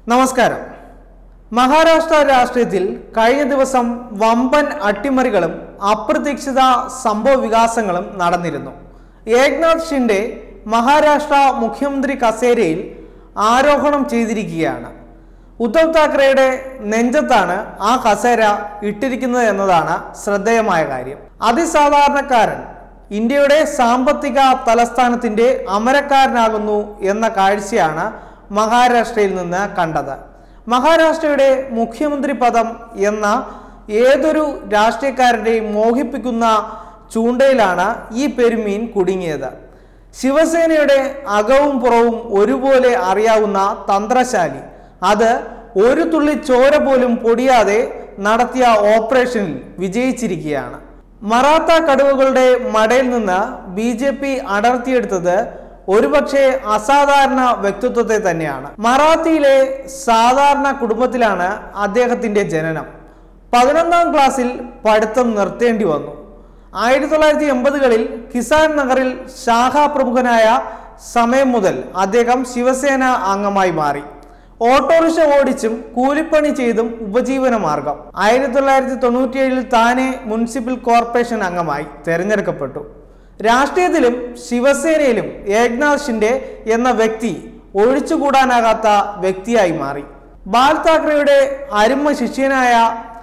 നമസ്കാരം മഹാരാഷ്ട്ര രാഷ്ട്രീയത്തിൽ കഴിഞ്ഞ ദിവസം വമ്പൻ അട്ടിമറികളും അപ്രതീക്ഷിത സംഭവ വികാസങ്ങളും നടന്നിരുന്നു ഏക്നാഥ് ഷിൻഡെ മഹാരാഷ്ട്ര മുഖ്യമന്ത്രി കസേരയിൽ ആരോഹണം ചെയ്തിരിക്കുകയാണ് ഉദ്ധവ് താക്കറെയുടെ നെഞ്ചത്താണ് ആ കസേര ഇട്ടിരിക്കുന്നത് എന്നതാണ് ശ്രദ്ധേയമായ കാര്യം അതിസാധാരണക്കാരൻ ഇന്ത്യയുടെ സാമ്പത്തിക തലസ്ഥാനത്തിന്റെ അമരക്കാരനാകുന്നു എന്ന കാഴ്ചയാണ് മഹാരാഷ്ട്രയിൽ നിന്ന് കണ്ടത് മഹാരാഷ്ട്രയുടെ മുഖ്യമന്ത്രി പദം എന്ന ഏതൊരു രാഷ്ട്രീയക്കാരൻ്റെയും മോഹിപ്പിക്കുന്ന ചൂണ്ടയിലാണ് ഈ പെരുമീൻ കുടുങ്ങിയത് ശിവസേനയുടെ അകവും പുറവും ഒരുപോലെ അറിയാവുന്ന തന്ത്രശാലി അത് ഒരു തുള്ളി ചോര പോലും പൊടിയാതെ നടത്തിയ ഓപ്പറേഷനിൽ വിജയിച്ചിരിക്കുകയാണ് മറാത്ത കടുവകളുടെ മടയിൽ നിന്ന് ബി ജെ പി അടർത്തിയെടുത്തത് ഒരുപക്ഷെ അസാധാരണ വ്യക്തിത്വത്തെ തന്നെയാണ് മറാത്തിയിലെ സാധാരണ കുടുംബത്തിലാണ് അദ്ദേഹത്തിന്റെ ജനനം പതിനൊന്നാം ക്ലാസ്സിൽ പഠിത്തം നിർത്തേണ്ടി വന്നു ആയിരത്തി തൊള്ളായിരത്തി എൺപതുകളിൽ കിസാൻ നഗറിൽ ശാഖാ പ്രമുഖനായ സമയം മുതൽ അദ്ദേഹം ശിവസേന അംഗമായി മാറി ഓട്ടോറിക്ഷ ഓടിച്ചും കൂലിപ്പണി ചെയ്തും ഉപജീവന മാർഗം ആയിരത്തി തൊള്ളായിരത്തി തൊണ്ണൂറ്റിയേഴിൽ താനെ മുനിസിപ്പൽ കോർപ്പറേഷൻ അംഗമായി തെരഞ്ഞെടുക്കപ്പെട്ടു രാഷ്ട്രീയത്തിലും ശിവസേനയിലും ഏക്നാഥ് ഷിൻഡെ എന്ന വ്യക്തി ഒഴിച്ചുകൂടാനാകാത്ത വ്യക്തിയായി മാറി ബാൽ താക്കറെയുടെ അരുമ ശിഷ്യനായ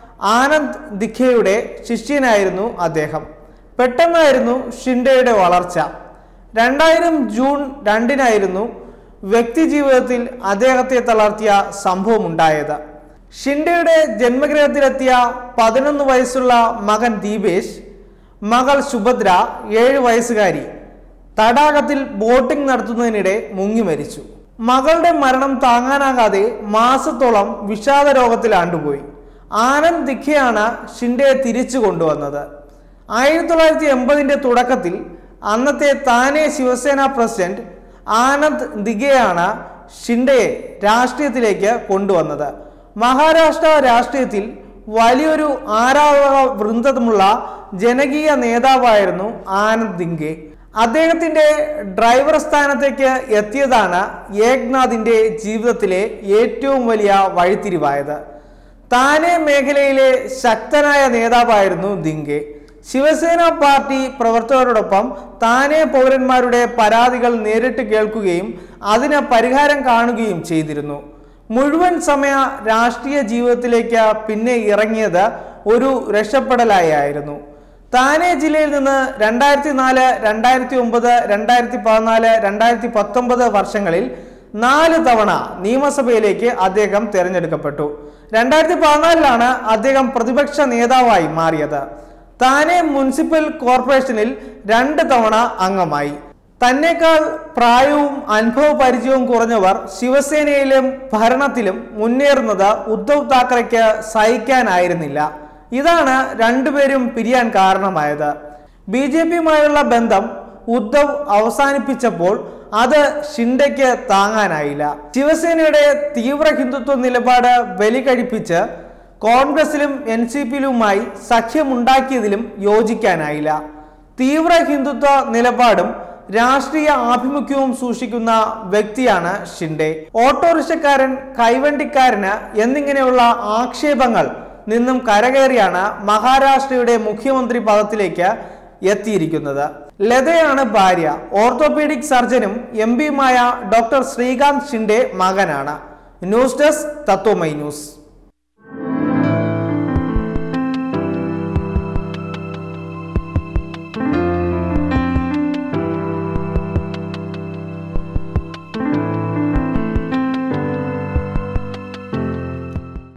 ആനന്ദ് ദിഖയുടെ ശിഷ്യനായിരുന്നു അദ്ദേഹം പെട്ടെന്നായിരുന്നു ഷിൻഡെയുടെ വളർച്ച രണ്ടായിരം ജൂൺ രണ്ടിനായിരുന്നു വ്യക്തി ജീവിതത്തിൽ അദ്ദേഹത്തെ തളർത്തിയ സംഭവം ഉണ്ടായത് ഷിൻഡെയുടെ ജന്മഗൃഹത്തിലെത്തിയ പതിനൊന്ന് വയസ്സുള്ള മകൻ ദീപേഷ് മകൾ സുഭദ്ര ഏഴ് വയസ്സുകാരി തടാകത്തിൽ ബോട്ടിംഗ് നടത്തുന്നതിനിടെ മുങ്ങി മരിച്ചു മകളുടെ മരണം താങ്ങാനാകാതെ മാസത്തോളം വിഷാദ രോഗത്തിൽ ആണ്ടുപോയി ആനന്ദ് ദിഖയാണ് ഷിൻഡയെ തിരിച്ചു കൊണ്ടുവന്നത് ആയിരത്തി തൊള്ളായിരത്തി എൺപതിൻ്റെ തുടക്കത്തിൽ അന്നത്തെ താനെ ശിവസേന പ്രസിഡന്റ് ആനന്ദ് ദിഗയാണ് ഷിൻഡയെ രാഷ്ട്രീയത്തിലേക്ക് കൊണ്ടുവന്നത് മഹാരാഷ്ട്ര രാഷ്ട്രീയത്തിൽ വലിയൊരു ആരാധക വൃന്ദമുള്ള ജനകീയ നേതാവായിരുന്നു ആനന്ദ് ദിങ്കെ അദ്ദേഹത്തിന്റെ ഡ്രൈവർ സ്ഥാനത്തേക്ക് എത്തിയതാണ് ഏക്നാഥിന്റെ ജീവിതത്തിലെ ഏറ്റവും വലിയ വഴിത്തിരിവായത് താനെ മേഖലയിലെ ശക്തനായ നേതാവായിരുന്നു ദിങ്കെ ശിവസേന പാർട്ടി പ്രവർത്തകരോടൊപ്പം താനെ പൗരന്മാരുടെ പരാതികൾ നേരിട്ട് കേൾക്കുകയും അതിന് പരിഹാരം കാണുകയും ചെയ്തിരുന്നു മുഴുവൻ സമയ രാഷ്ട്രീയ ജീവിതത്തിലേക്ക് പിന്നെ ഇറങ്ങിയത് ഒരു രക്ഷപ്പെടലായി ആയിരുന്നു താനെ ജില്ലയിൽ നിന്ന് രണ്ടായിരത്തി നാല് രണ്ടായിരത്തി ഒമ്പത് രണ്ടായിരത്തി പതിനാല് രണ്ടായിരത്തി പത്തൊമ്പത് വർഷങ്ങളിൽ നാല് തവണ നിയമസഭയിലേക്ക് അദ്ദേഹം തിരഞ്ഞെടുക്കപ്പെട്ടു രണ്ടായിരത്തി പതിനാലിലാണ് അദ്ദേഹം പ്രതിപക്ഷ നേതാവായി മാറിയത് താനെ മുനിസിപ്പൽ കോർപ്പറേഷനിൽ രണ്ട് തവണ അംഗമായി തന്നെക്കാൾ പ്രായവും അനുഭവ പരിചയവും കുറഞ്ഞവർ ശിവസേനയിലും ഭരണത്തിലും മുന്നേറുന്നത് ഉദ്ധവ് താക്കറയ്ക്ക് സഹിക്കാനായിരുന്നില്ല ഇതാണ് രണ്ടുപേരും പിരിയാൻ കാരണമായത് ബി ജെ പിയുമായുള്ള ബന്ധം ഉദ്ധവ് അവസാനിപ്പിച്ചപ്പോൾ അത് ഷിൻഡയ്ക്ക് താങ്ങാനായില്ല ശിവസേനയുടെ തീവ്ര ഹിന്ദുത്വ നിലപാട് ബലി കഴിപ്പിച്ച് കോൺഗ്രസിലും എൻ സി പിയിലുമായി സഖ്യമുണ്ടാക്കിയതിലും യോജിക്കാനായില്ല തീവ്ര ഹിന്ദുത്വ നിലപാടും രാഷ്ട്രീയ ആഭിമുഖ്യവും സൂക്ഷിക്കുന്ന വ്യക്തിയാണ് ഷിൻഡെ ഓട്ടോറിക്ഷക്കാരൻ കൈവണ്ടിക്കാരന് എന്നിങ്ങനെയുള്ള ആക്ഷേപങ്ങൾ നിന്നും കരകയറിയാണ് മഹാരാഷ്ട്രയുടെ മുഖ്യമന്ത്രി പദത്തിലേക്ക് എത്തിയിരിക്കുന്നത് ലതയാണ് ഭാര്യ ഓർത്തോപീഡിക് സർജനും എം പിയുമായ ഡോക്ടർ ശ്രീകാന്ത് ഷിൻഡെ മകനാണ് ന്യൂസ് ഡെസ്ക് തത്വമൈ ന്യൂസ്